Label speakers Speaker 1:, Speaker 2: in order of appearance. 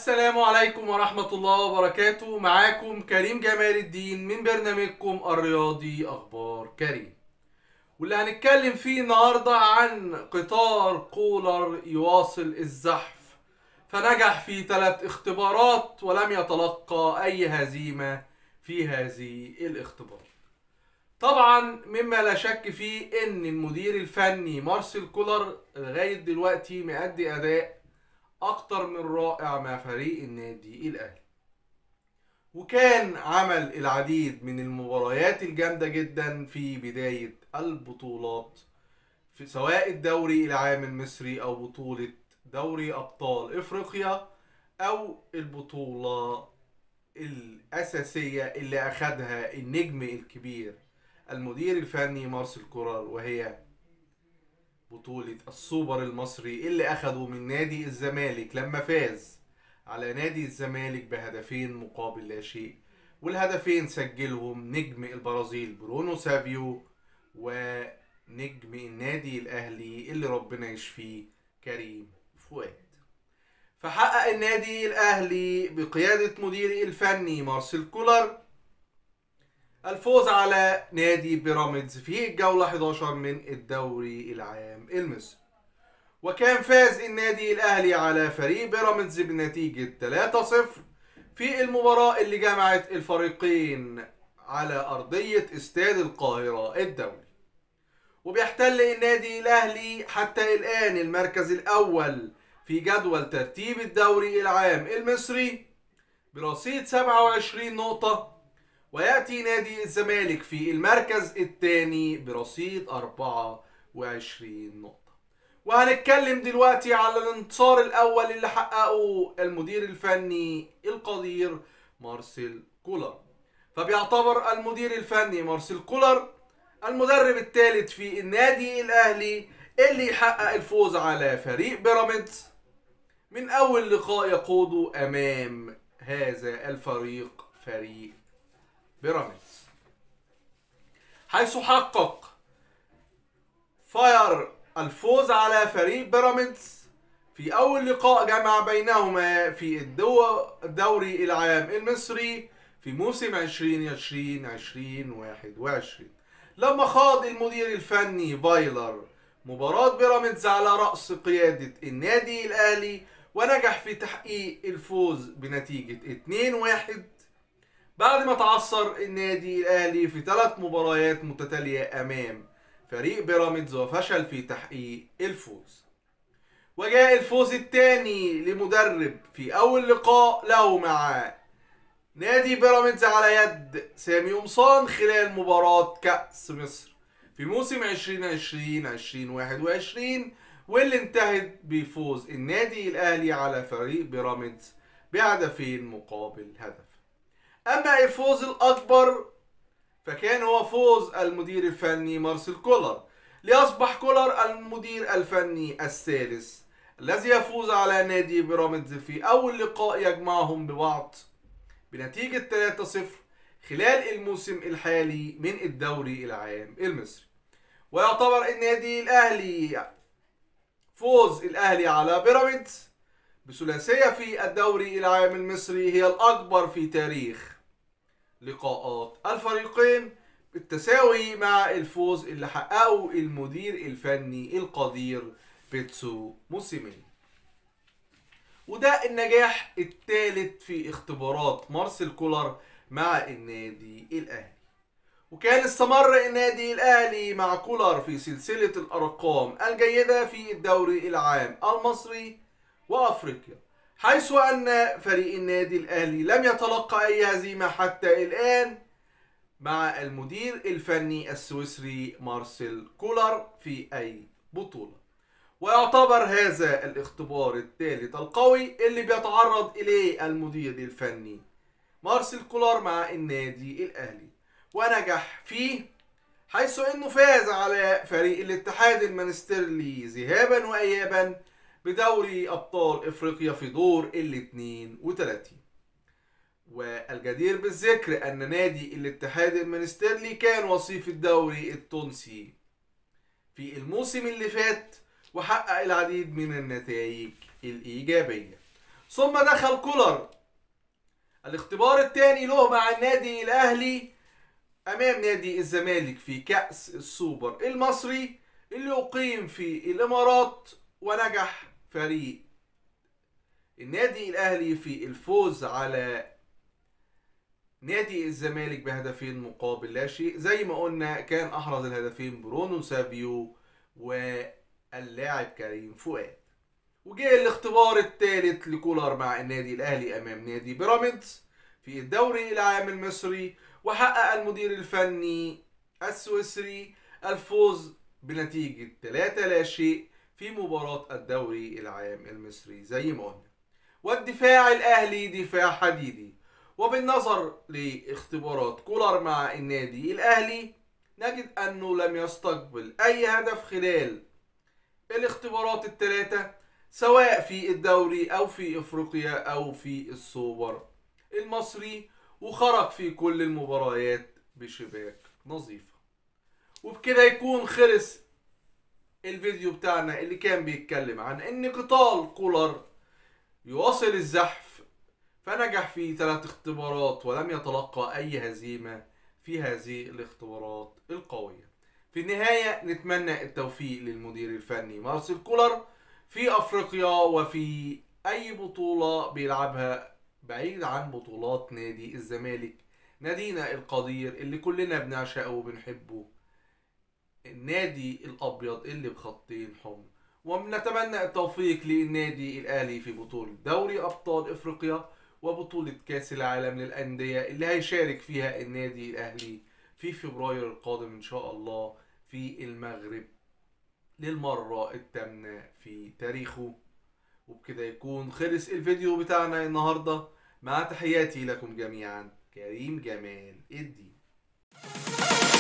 Speaker 1: السلام عليكم ورحمة الله وبركاته معاكم كريم جمال الدين من برنامجكم الرياضي أخبار كريم واللي هنتكلم فيه النهاردة عن قطار كولر يواصل الزحف فنجح في ثلاث اختبارات ولم يتلقى أي هزيمة في هذه الاختبارات طبعا مما لا شك فيه ان المدير الفني مارسيل كولر لغاية دلوقتي مأدي أداء اكتر من رائع مع فريق النادي الاهلي وكان عمل العديد من المباريات الجامدة جدا في بداية البطولات في سواء الدوري العام المصري او بطولة دوري ابطال افريقيا او البطولة الاساسية اللي اخدها النجم الكبير المدير الفني مارسيل كولر وهي بطولة السوبر المصري اللي أخده من نادي الزمالك لما فاز على نادي الزمالك بهدفين مقابل لا شيء والهدفين سجلهم نجم البرازيل برونو سافيو ونجم النادي الأهلي اللي ربنا يشفيه كريم فؤاد فحقق النادي الأهلي بقيادة مديره الفني مارسيل كولر الفوز على نادي بيراميدز في الجولة 11 من الدوري العام المصري وكان فاز النادي الأهلي على فريق بيراميدز بنتيجة 3-0 في المباراة اللي جمعت الفريقين على أرضية استاد القاهرة الدولي وبيحتل النادي الأهلي حتى الآن المركز الأول في جدول ترتيب الدوري العام المصري برصيد 27 نقطة ويأتي نادي الزمالك في المركز الثاني برصيد 24 نقطة وهنتكلم دلوقتي على الانتصار الأول اللي حققه المدير الفني القدير مارسيل كولر فبيعتبر المدير الفني مارسيل كولر المدرب الثالث في النادي الأهلي اللي يحقق الفوز على فريق بيراميدز من أول لقاء يقوده أمام هذا الفريق فريق بيراميدز حيث حقق فاير الفوز على فريق بيراميدز في أول لقاء جمع بينهما في الدو الدوري العام المصري في موسم 2020 2021 لما خاض المدير الفني فايلر مباراة بيراميدز على رأس قيادة النادي الأهلي ونجح في تحقيق الفوز بنتيجة 2-1 بعد ما تعثر النادي الاهلي في ثلاث مباريات متتاليه امام فريق بيراميدز وفشل في تحقيق الفوز وجاء الفوز الثاني لمدرب في اول لقاء له مع نادي بيراميدز على يد سامي قمصان خلال مباراة كأس مصر في موسم 2020 2021 واللي انتهت بفوز النادي الاهلي على فريق بيراميدز بهدفين مقابل هدف اما الفوز الاكبر فكان هو فوز المدير الفني مارسيل كولر ليصبح كولر المدير الفني الثالث الذي يفوز على نادي بيراميدز في اول لقاء يجمعهم ببعض بنتيجة 3-0 خلال الموسم الحالي من الدوري العام المصري ويعتبر النادي الاهلي فوز الاهلي على بيراميدز بثلاثية في الدوري العام المصري هي الأكبر في تاريخ لقاءات الفريقين بالتساوي مع الفوز اللي حققه المدير الفني القدير بيتسو موسيماني وده النجاح الثالث في اختبارات مارسيل كولر مع النادي الأهلي وكان استمر النادي الأهلي مع كولر في سلسلة الأرقام الجيدة في الدوري العام المصري وأفريقيا حيث أن فريق النادي الأهلي لم يتلقى أي هزيمة حتى الآن مع المدير الفني السويسري مارسيل كولر في أي بطولة ويعتبر هذا الاختبار الثالث القوي اللي بيتعرض إليه المدير الفني مارسيل كولر مع النادي الأهلي ونجح فيه حيث أنه فاز على فريق الاتحاد المنسترلي ذهابا وإيابا بدوري أبطال إفريقيا في دور ال 32 والجدير بالذكر أن نادي الاتحاد المنسترلي كان وصيف الدوري التونسي في الموسم اللي فات وحقق العديد من النتائج الإيجابية ثم دخل كولر الاختبار الثاني له مع النادي الاهلي امام نادي الزمالك في كأس السوبر المصري اللي اقيم في الامارات ونجح فريق النادي الاهلي في الفوز على نادي الزمالك بهدفين مقابل لا شيء زي ما قلنا كان احرز الهدفين برونو سافيو واللاعب كريم فؤاد وجاء الاختبار الثالث لكولر مع النادي الاهلي امام نادي بيراميدز في الدوري العام المصري وحقق المدير الفني السويسري الفوز بنتيجة 3 لا شيء في مباراة الدوري العام المصري زي ما قلنا والدفاع الأهلي دفاع حديدي وبالنظر لاختبارات كولر مع النادي الأهلي نجد أنه لم يستقبل أي هدف خلال الاختبارات الثلاثة سواء في الدوري أو في إفريقيا أو في السوبر المصري وخرج في كل المباريات بشباك نظيفة وبكده يكون خلص الفيديو بتاعنا اللي كان بيتكلم عن ان قتال كولر يواصل الزحف فنجح في ثلاث اختبارات ولم يتلقى اي هزيمة في هذه الاختبارات القوية في النهاية نتمنى التوفيق للمدير الفني مارسيل كولر في افريقيا وفي اي بطولة بيلعبها بعيد عن بطولات نادي الزمالك نادينا القدير اللي كلنا بنعشقه وبنحبه النادي الابيض اللي بخطين حمر ونتمنى التوفيق للنادي الاهلي في بطولة دوري ابطال افريقيا وبطولة كاس العالم للاندية اللي هيشارك فيها النادي الاهلي في فبراير القادم ان شاء الله في المغرب للمرة الثامنة في تاريخه وبكده يكون خلص الفيديو بتاعنا النهارده مع تحياتي لكم جميعا كريم جمال الدين